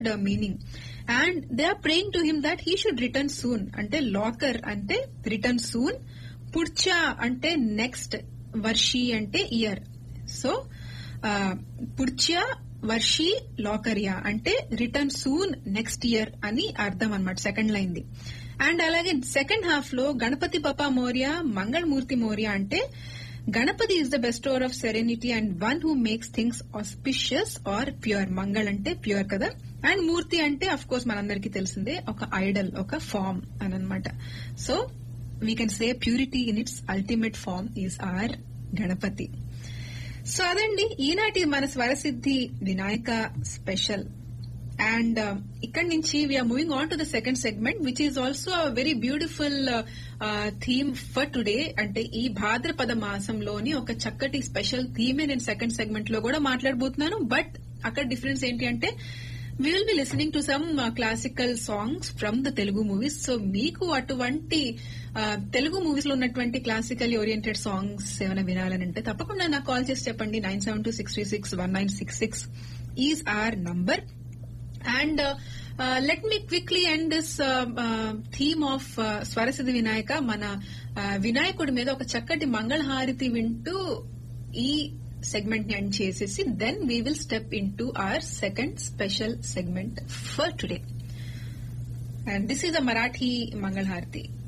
meaning and they are praying to him that he should return soon అంటే లాకర్ అంటే return soon పుడ్చా అంటే నెక్స్ట్ వర్షి అంటే ఇయర్ సో పుడ్చా వర్షి లాకరియా అంటే రిటర్న్ సూన్ నెక్స్ట్ ఇయర్ అని అర్థం అనమాట సెకండ్ లైన్ ది అండ్ అలాగే సెకండ్ హాఫ్ లో గణపతి బప్పా మౌర్య మంగళమూర్తి మౌర్య అంటే Ganapati is the best over of serenity and one who makes things auspicious or pure మంగళ్ అంటే ప్యూర్ కదా అండ్ మూర్తి అంటే అఫ్ కోర్స్ మనందరికీ తెలిసిందే ఒక ఐడల్ ఒక ఫామ్ అని అనమాట so we can say purity in its ultimate form is our Ganapati so అదండి ఈనాటి మన స్వరసిద్ధి వినాయక స్పెషల్ అండ్ ఇక్కడ నుంచి we are moving on to the second segment which is also a very beautiful theme for today అంటే ఈ భాద్రపద మాసంలోని ఒక చక్కటి స్పెషల్ థీమే నేను సెకండ్ సెగ్మెంట్ లో కూడా మాట్లాడబోతున్నాను బట్ అక్కడ డిఫరెన్స్ ఏంటి అంటే we will be listening to some classical songs from the Telugu movies so మీకు అటువంటి తెలుగు మూవీస్ లో ఉన్నటువంటి క్లాసికల్ ఓరియంటెడ్ సాంగ్స్ ఏమైనా వినాలని అంటే తప్పకుండా నాకు కాల్ చేసి చెప్పండి nine seven two six three six one nine six six is our number and let me quickly end this theme of Swarasiddhi Vinayaka మన వినాయకుడి మీద ఒక చక్కటి మంగళహారతి వింటూ ఈ సెగ్మెంట్ ని ఎండ్ చేసేసి then we will step in to our second special segment for today and this is a Marathi మంగళహారతి